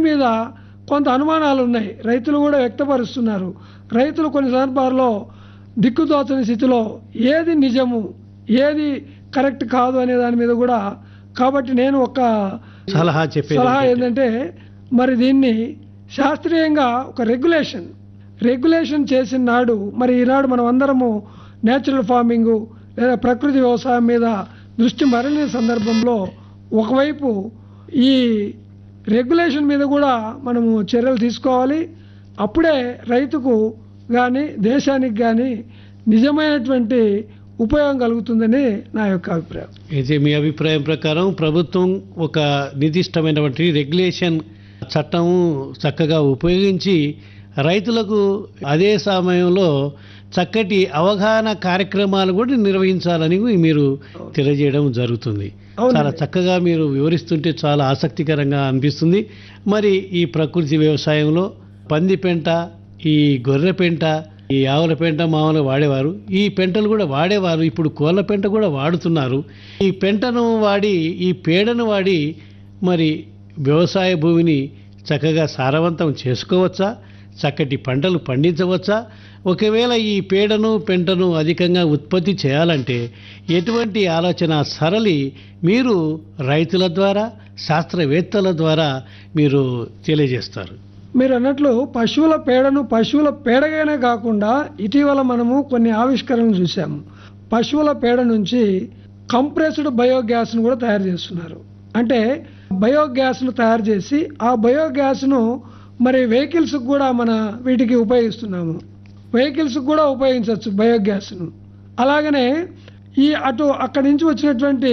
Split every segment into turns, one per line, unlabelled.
మీద కొంత అనుమానాలు ఉన్నాయి రైతులు కూడా వ్యక్తపరుస్తున్నారు రైతులు కొన్ని సందర్భాల్లో దిక్కుతోచని స్థితిలో ఏది నిజము ఏది కరెక్ట్ కాదు అనే దాని మీద కూడా కాబట్టి నేను ఒక
సలహా చెప్పేది
సలహా
ఏంటంటే,
ఏంటంటే మరి దీన్ని శాస్త్రీయంగా ఒక రెగ్యులేషన్ రెగ్యులేషన్ చేసిన నాడు మరి ఈనాడు మనం అందరము నేచురల్ ఫార్మింగ్ లేదా ప్రకృతి వ్యవసాయం మీద దృష్టి మరలిన సందర్భంలో ఒకవైపు ఈ రెగ్యులేషన్ మీద కూడా మనము చర్యలు తీసుకోవాలి అప్పుడే రైతుకు కానీ దేశానికి కానీ నిజమైనటువంటి ఉపయోగం కలుగుతుందని నా యొక్క అభిప్రాయం
అయితే మీ అభిప్రాయం ప్రకారం ప్రభుత్వం ఒక నిర్దిష్టమైనటువంటి రెగ్యులేషన్ చట్టము చక్కగా ఉపయోగించి రైతులకు అదే సమయంలో చక్కటి అవగాహన కార్యక్రమాలు కూడా నిర్వహించాలని మీరు తెలియజేయడం జరుగుతుంది
అవునండి.
చాలా చక్కగా మీరు వివరిస్తుంటే చాలా ఆసక్తికరంగా అనిపిస్తుంది మరి ఈ ప్రకృతి వ్యవసాయంలో పంది పెంట ఈ గొర్రె పెంట ఈ ఆవుల పెంట మామూలుగా వాడేవారు ఈ పెంటలు కూడా వాడేవారు ఇప్పుడు కోళ్ళ పెంట కూడా వాడుతున్నారు ఈ పెంటను వాడి ఈ పేడను వాడి మరి వ్యవసాయ భూమిని చక్కగా సారవంతం చేసుకోవచ్చా చక్కటి పంటలు పండించవచ్చా ఒకవేళ ఈ పేడను పెంటను అధికంగా ఉత్పత్తి చేయాలంటే ఎటువంటి ఆలోచన సరళి మీరు రైతుల ద్వారా శాస్త్రవేత్తల ద్వారా మీరు తెలియజేస్తారు
మీరు అన్నట్లు పశువుల పేడను పశువుల పేడగానే కాకుండా ఇటీవల మనము కొన్ని ఆవిష్కరణలు చూసాము పశువుల పేడ నుంచి కంప్రెస్డ్ బయోగ్యాస్ను కూడా తయారు చేస్తున్నారు అంటే బయోగ్యాస్ను తయారు చేసి ఆ బయోగ్యాస్ను మరి వెహికల్స్కి కూడా మన వీటికి ఉపయోగిస్తున్నాము వెహికల్స్కి కూడా ఉపయోగించవచ్చు బయోగ్యాస్ను అలాగనే ఈ అటు అక్కడి నుంచి వచ్చినటువంటి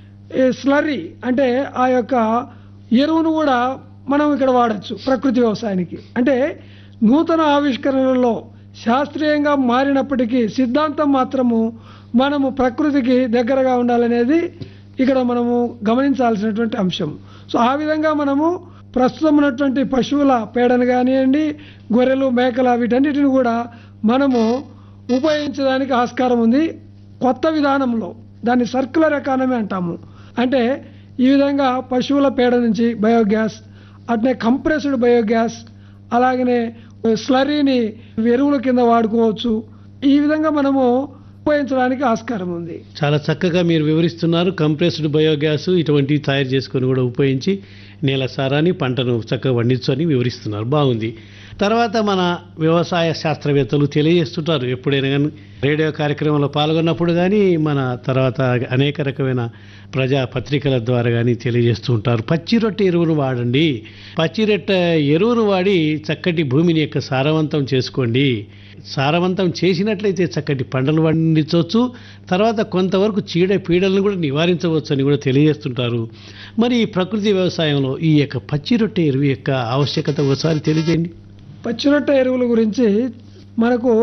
స్లరీ అంటే ఆ యొక్క ఎరువును కూడా మనం ఇక్కడ వాడచ్చు ప్రకృతి వ్యవసాయానికి అంటే నూతన ఆవిష్కరణలలో శాస్త్రీయంగా మారినప్పటికీ సిద్ధాంతం మాత్రము మనము ప్రకృతికి దగ్గరగా ఉండాలనేది ఇక్కడ మనము గమనించాల్సినటువంటి అంశం సో ఆ విధంగా మనము ప్రస్తుతం ఉన్నటువంటి పశువుల పేడను కానివ్వండి గొర్రెలు మేకల వీటన్నిటిని కూడా మనము ఉపయోగించడానికి ఆస్కారం ఉంది కొత్త విధానంలో దాన్ని సర్క్యులర్ ఎకానమీ అంటాము అంటే ఈ విధంగా పశువుల పేడ నుంచి బయోగ్యాస్ అట్నే కంప్రెస్డ్ బయోగ్యాస్ అలాగనే స్లరీని ఎరువుల కింద వాడుకోవచ్చు ఈ విధంగా మనము ఉపయోగించడానికి ఆస్కారం ఉంది
చాలా చక్కగా మీరు వివరిస్తున్నారు కంప్రెస్డ్ బయోగ్యాస్ ఇటువంటివి తయారు చేసుకొని కూడా ఉపయోగించి నేల సారాన్ని పంటను చక్కగా పండించని వివరిస్తున్నారు బాగుంది తర్వాత మన వ్యవసాయ శాస్త్రవేత్తలు తెలియజేస్తుంటారు ఎప్పుడైనా కానీ రేడియో కార్యక్రమంలో పాల్గొన్నప్పుడు కానీ మన తర్వాత అనేక రకమైన ప్రజా పత్రికల ద్వారా కానీ తెలియజేస్తూ ఉంటారు పచ్చి రొట్టె ఎరువును వాడండి పచ్చి రొట్టె ఎరువును వాడి చక్కటి భూమిని యొక్క సారవంతం చేసుకోండి సారవంతం చేసినట్లయితే చక్కటి పంటలు పండించవచ్చు తర్వాత కొంతవరకు చీడ పీడలను కూడా నివారించవచ్చు అని కూడా తెలియజేస్తుంటారు మరి ఈ ప్రకృతి వ్యవసాయంలో ఈ యొక్క పచ్చి రొట్టె ఎరువు యొక్క ఆవశ్యకత ఒకసారి తెలియజేయండి
పచ్చిరొట్ట ఎరువుల గురించి మనకు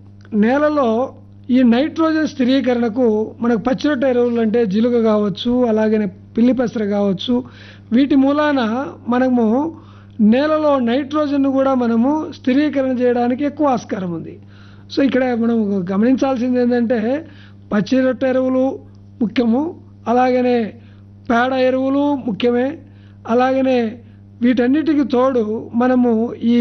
నేలలో ఈ నైట్రోజన్ స్థిరీకరణకు మనకు పచ్చిరొట్ట ఎరువులు అంటే జిలుగ కావచ్చు అలాగనే పిల్లి పెసర కావచ్చు వీటి మూలాన మనము నేలలో నైట్రోజన్ కూడా మనము స్థిరీకరణ చేయడానికి ఎక్కువ ఆస్కారం ఉంది సో ఇక్కడ మనం గమనించాల్సింది ఏంటంటే పచ్చి రొట్టె ఎరువులు ముఖ్యము అలాగనే పేడ ఎరువులు ముఖ్యమే అలాగనే వీటన్నిటికి తోడు మనము ఈ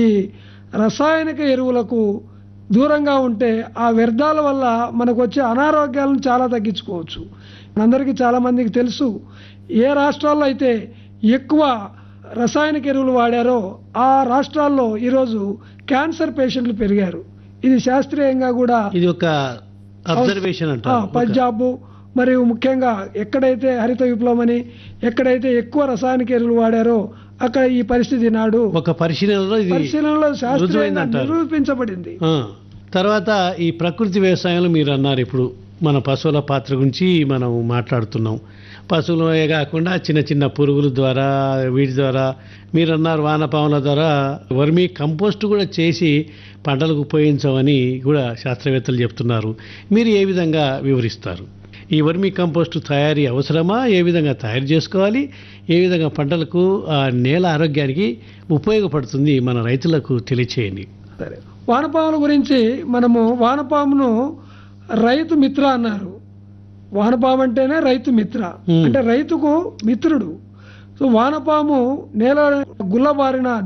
రసాయనిక ఎరువులకు దూరంగా ఉంటే ఆ వ్యర్థాల వల్ల మనకు వచ్చే అనారోగ్యాలను చాలా తగ్గించుకోవచ్చు అందరికీ చాలామందికి తెలుసు ఏ రాష్ట్రాల్లో అయితే ఎక్కువ రసాయనిక ఎరువులు వాడారో ఆ రాష్ట్రాల్లో ఈరోజు క్యాన్సర్ పేషెంట్లు పెరిగారు ఇది శాస్త్రీయంగా కూడా
ఇది ఒక అబ్జర్వేషన్
ఆ,
అంటారు ఒక-
పంజాబ్ మరియు ముఖ్యంగా ఎక్కడైతే హరిత విప్లవం అని ఎక్కడైతే ఎక్కువ రసాయనిక ఎరువులు వాడారో అక్కడ ఈ పరిస్థితి నాడు
ఒక పరిశీలనలో ఇది
పరిశీలనలో శాస్త్రీయంగా
రుజువైందంటారు.
నిరూపించబడింది
ఆ, తర్వాత ఈ ప్రకృతి వ్యవసాయంలో మీరు అన్నారు ఇప్పుడు మన పశువుల పాత్ర గురించి మనం మాట్లాడుతున్నాం పశువులే కాకుండా చిన్న చిన్న పురుగుల ద్వారా వీటి ద్వారా మీరు అన్నారు వానపాముల ద్వారా వర్మీ కంపోస్ట్ కూడా చేసి పంటలకు ఉపయోగించమని కూడా శాస్త్రవేత్తలు చెప్తున్నారు మీరు ఏ విధంగా వివరిస్తారు ఈ వర్మీ కంపోస్ట్ తయారీ అవసరమా ఏ విధంగా తయారు చేసుకోవాలి ఏ విధంగా పంటలకు ఆ నేల ఆరోగ్యానికి ఉపయోగపడుతుంది మన రైతులకు తెలియచేయండి
సరే వానపాముల గురించి మనము వానపామును రైతు మిత్ర అన్నారు వానపాము అంటేనే రైతు మిత్ర
Hmm.
అంటే రైతుకు మిత్రుడు సో వానపాము నేల గుల్లబారిన